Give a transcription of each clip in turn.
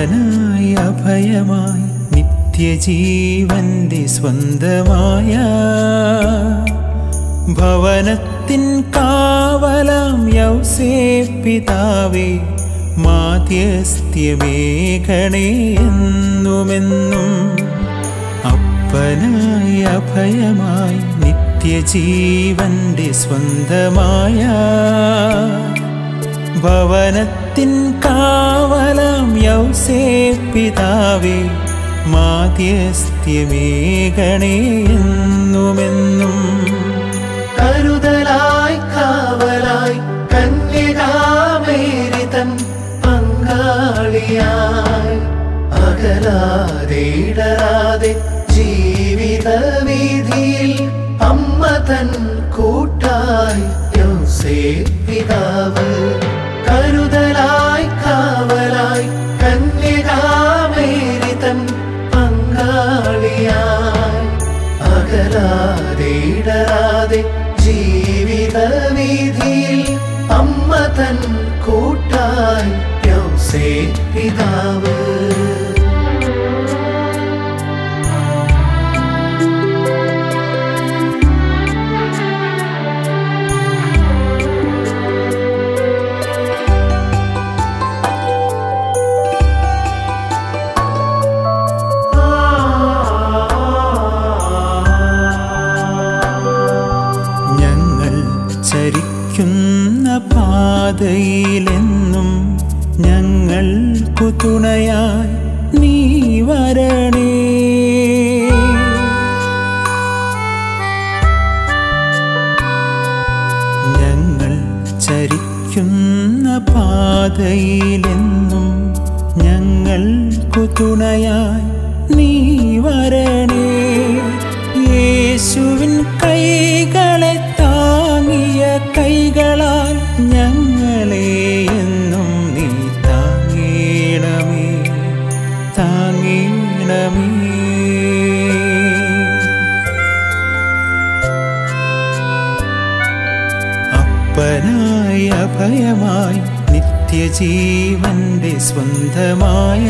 അപ്പനായി അഭയമായി നിത്യജീവന്റെ സ്വന്തമായ ഭവനത്തിൻ കാവലാം യൗസേ പിതാവേ മാധ്യസ്ഥ്യമേഘണേ എന്നുമെന്നും അപ്പനായി അഭയമായി നിത്യജീവന്റെ സ്വന്തമായ ഭവനത്തിൻ കാവലാം യൗസേ പിതാവേ മാധ്യസ്ഥ്യമേഘണേ എന്നുമെന്നും കരുതലായി കാവലായി കന്യകാമേരിതൻ പങ്കാളിയായി അകലാതെ ഇടരാതെ ജീവിത വീതിയിൽ അമ്മ തൻ കൂട്ടായി യോസേ പിതാവ് കരുതലായി കാവലായി കന്യകാമേരിതൻ പങ്കാളിയായി അകലാതെ ഇടരാതെ ജീവിത വീതിയിൽ അമ്മ തൻ കൂട്ടായി യോസേ പിതാവ് ഞങ്ങൾ ചരിക്കുന്ന പാതയിലെന്നും ഞങ്ങൾക്കു തുണയായി നീ വരണേ ഞങ്ങൾ ചരിക്കുന്ന പാതയിലെന്നും ഞങ്ങൾക്കു തുണയായി നീ വരണേ യേശുവിൻ കൈകളെ താങ്ങിയ കൈകളാൽ ഞങ്ങളെ എന്നും നീ താങ്ങീണമേ താങ്ങീണമേ അപ്പനായി അഭയമായി നിത്യജീവന്റെ സ്വന്തമായ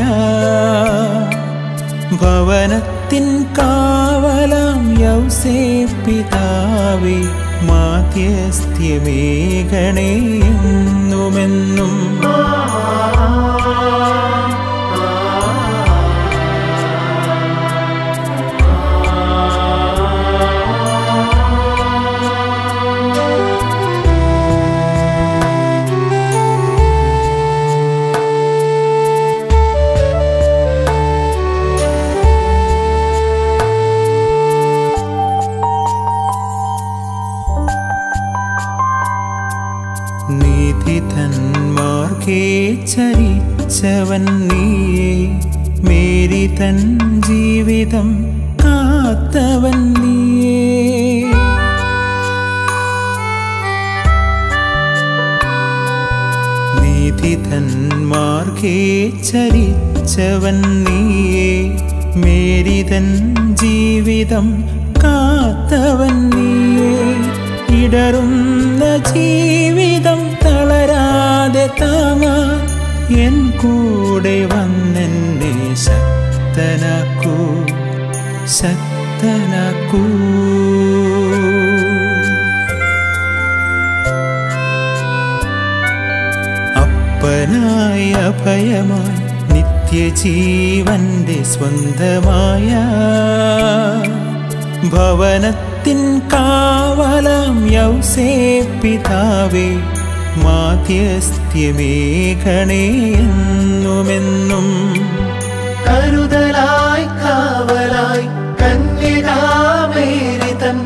ഭവനത്തിൻ കാവലാം യൗസേ പിതാവേ മാധ്യസ്ഥ്യമേഘണേ എന്നുമെന്നും നീതിതന്മാർക്കേ ചരിച്ചവൻ നീയേ മേരി തൻ ജീവിതം കാത്തവൻ നീയേ നീതിതന്മാർക്കേ ചരിച്ചവൻ നീയേ മേരി തൻ ജീവിതം കാത്തവൻ നീയേ ഇടറുന്ന ജീവിതം തളരാതെ താങ്ങാൻ എൻ കൂടെ വന്നെന്നെ ശക്തനാക്കൂ ശക്തനാക്കൂ അപ്പനായി അഭയമായി നിത്യജീവന്റെ സ്വന്തമായ ഭവനത്തിൻ കാവലാം യൗസേ പിതാവേ മാധ്യസ്ഥ്യമേഘണേ എന്നുമെന്നും കരുതലായി കാവലായി കന്യകാമേരിതൻ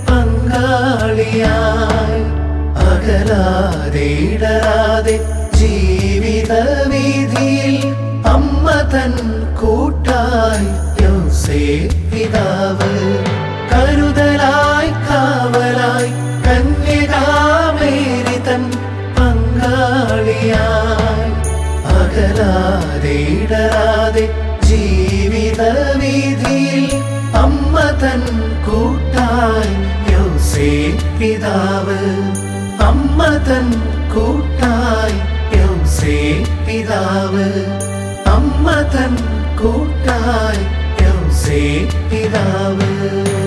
പങ്കാളിയായി അകലാതെ ഇടരാതെ ജീവിത വീതിയിൽ അമ്മ തൻ കൂട്ടായി യോസേ പിതാവ് കരുതലായി കാവലായി കന്യകാമേരിതൻ പങ്കാളിയായി അകലാതെ ഇടരാതെ ജീവിത വീതിയിൽ അമ്മ തൻ കൂട്ടായി യോസേ പിതാവ് അമ്മ തൻ കൂട്ടായി യോസേ പിതാവ് അമ്മ തൻ കൂട്ടായി യൗസേ പിതാവ്